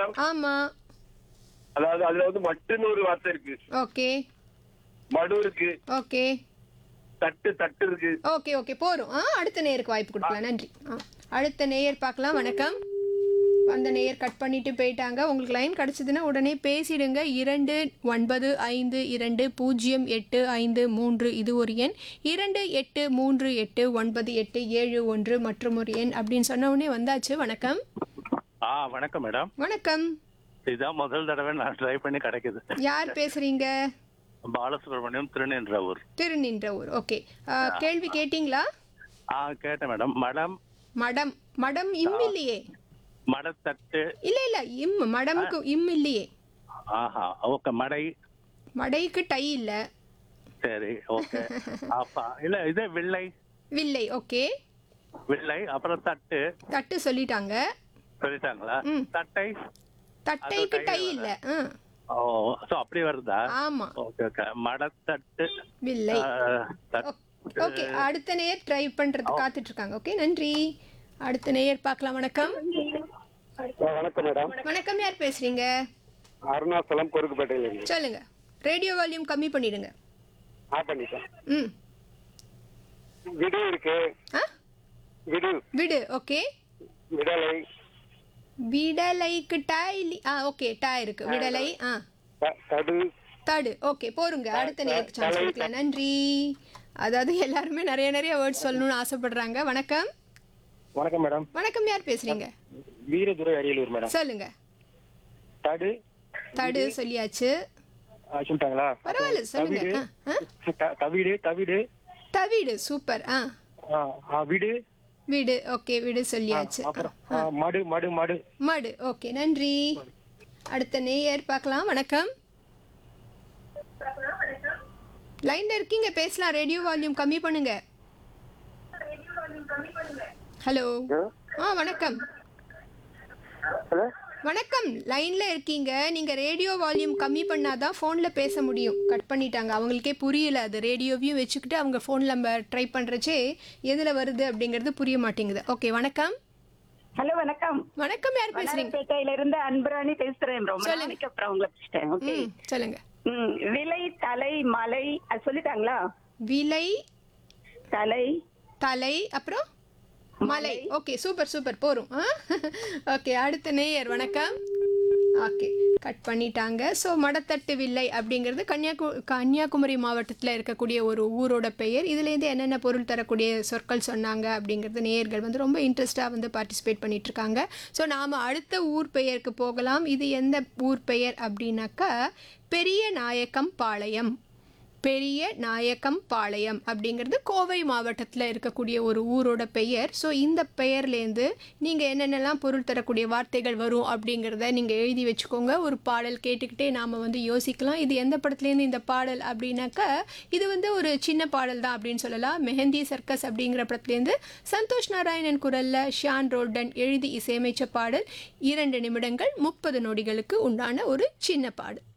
Madam ஆமா அதாவது அதுல வந்து மட்டுன்னு ஒரு வார்த்தை இருக்கு ஓகே மடு இருக்கு ஓகே தட்டு தட்டு இருக்கு ஓகே ஓகே போறோம் ஆ அடுத்த நேயருக்கு வாய்ப்பு கொடுக்கலாம் நன்றி ஆ அடுத்த நேயர் பார்க்கலாம் வணக்கம் அந்த நேயர் கட் பண்ணிட்டு போயிட்டாங்க உங்களுக்கு லைன் கிடைச்சதுன்னா உடனே பேசிடுங்க இரண்டு ஒன்பது ஐந்து இரண்டு பூஜ்ஜியம் எட்டு ஐந்து மூன்று இது ஒரு எண் இரண்டு எட்டு மூன்று எட்டு ஒன்பது எட்டு ஏழு ஒன்று மற்றும் ஒரு எண் அப்படின்னு சொன்ன உடனே வந்தாச்சு வணக்கம் ஆ வணக்கம் மேடம் வணக்கம் இதுதான் முதல் தடவை நான் ட்ரை பண்ணி கிடைக்குது யார் பேசுறீங்க பாலசுப்ரமணியம் திருநின்றவூர் திருநின்ற ஊர் ஓகே கேள்வி கேட்டிங்களா ஆ கேட்டேன் மேடம் மடம் மடம் மடம் இம் இல்லையே மடத்தட்டு இல்ல இல்ல இம் மடம்க்கு இம் இல்லையே ஆஹா ஓகே மடை மடைக்கு டை இல்ல சரி ஓகே அப்பா இல்ல இது வில்லை வில்லை ஓகே வில்லை அப்புறம் தட்டு தட்டு சொல்லிட்டாங்க சொல்லிட்டாங்களா ம். தட்டை தட்டைக்கு அது டை கையில இல்ல ஆ, ஓ சோ அப்படி வருதா ஆமா ஓகே ஓகே மடத்தட்டு வில்லை ஆ, தட்- ஓகே அடுத்த நேயர் ட்ரை பண்றது காத்துட்டு இருக்காங்க ஓகே நன்றி அடுத்த நேயர் பார்க்கலாம் வணக்கம் வணக்கம் மேடம் வணக்கம் யார் பேசுறீங்க அருணாச்சலம் பொறுக்குப்பேட்டையில இருந்து சொல்லுங்க ரேடியோ வால்யூம் கம்மி பண்ணிடுங்க ஆஃப் பண்ணிட்டேன் ம் விடு இருக்கு ஆ விடு விடு ஓகே விடலை விடலைக்கு டா இல்லி ஆ ஓகே டா இருக்கு விடலை ஆ த- தடு தடு ஓகே போருங்க அடுத்த நேரத்துக்கு சான்ஸ் கொடுக்கலாம் நன்றி அதாவது எல்லாருமே நிறைய நிறைய வேர்ட்ஸ் சொல்லணும்னு ஆசைப்படுறாங்க வணக்கம் வணக்கம் மேடம் வணக்கம் யார் பேசுறீங்க வீரதுரை அரியலூர் மேடம் சொல்லுங்க தடு தடு சொல்லியாச்சு ஆ, சொல்லிட்டாங்களா பரவாயில்ல சொல்லுங்க தவிடு ஆ, ஆ. த- தவிடு தவிடு தவிடு சூப்பர் ஆ ஆ, ஆ, விடு வீடு ஓகே வீடு சொல்லியாச்சு அப்புறம் ஆ, மடு மடு மடு மடு ஓகே நன்றி அடுத்த நேயர் பார்க்கலாம் வணக்கம் லைன்ல இருக்கீங்க பேசலாம் ரேடியோ வால்யூம் கம்மி பண்ணுங்க ஹலோ ஆ வணக்கம் ஹலோ வணக்கம் லைன்ல இருக்கீங்க நீங்க ரேடியோ வால்யூம் கம்மி பண்ணாதான் போன்ல பேச முடியும் கட் பண்ணிட்டாங்க அவங்களுக்கே புரியல அது ரேடியோவையும் வச்சுக்கிட்டு அவங்க போன்ல நம்ம ட்ரை பண்றச்சே எதுல வருது அப்படிங்கிறது புரிய மாட்டேங்குது ஓகே வணக்கம் ஹலோ வணக்கம் வணக்கம் யார் பேசுறீங்க வண்ணாரப்பேட்டையில இருந்து அன்பராணி பேசுறேன் ரொம்ப சொல்லுங்க. நாளைக்கு அப்புறம் உங்களை பிடிச்சிட்டேன் ஓகே ம் சொல்லுங்க ம் விலை தலை மலை அது சொல்லிட்டாங்களா விலை தலை தலை அப்புறம் மலை ஓகே சூப்பர் சூப்பர் போரும் ஓகே அடுத்த நேயர் வணக்கம் ஓகே கட் பண்ணிட்டாங்க ஸோ மடத்தட்டு வில்லை அப்படிங்கிறது கன்னியாகு கன்னியாகுமரி மாவட்டத்தில் இருக்கக்கூடிய ஒரு ஊரோட பெயர் இதுலேருந்து என்னென்ன பொருள் தரக்கூடிய சொற்கள் சொன்னாங்க அப்படிங்கிறது நேயர்கள் வந்து ரொம்ப இன்ட்ரெஸ்டாக வந்து பார்ட்டிசிபேட் பண்ணிட்டு இருக்காங்க ஸோ நாம் அடுத்த ஊர் பெயருக்கு போகலாம் இது எந்த ஊர் பெயர் அப்படின்னாக்கா பெரிய நாயக்கம் பாளையம் பெரிய நாயக்கம் பாளையம் அப்படிங்கிறது கோவை மாவட்டத்தில் இருக்கக்கூடிய ஒரு ஊரோட பெயர் ஸோ இந்த பெயர்லேருந்து நீங்கள் என்னென்னலாம் பொருள் தரக்கூடிய வார்த்தைகள் வரும் அப்படிங்கிறத நீங்கள் எழுதி வச்சுக்கோங்க ஒரு பாடல் கேட்டுக்கிட்டே நாம் வந்து யோசிக்கலாம் இது எந்த படத்துலேருந்து இந்த பாடல் அப்படின்னாக்கா இது வந்து ஒரு சின்ன பாடல் தான் அப்படின்னு சொல்லலாம் மெஹந்தி சர்க்கஸ் அப்படிங்கிற படத்துலேருந்து சந்தோஷ் நாராயணன் குரலில் ஷியான் ரோல்டன் எழுதி இசையமைச்ச பாடல் இரண்டு நிமிடங்கள் முப்பது நொடிகளுக்கு உண்டான ஒரு சின்ன பாடல்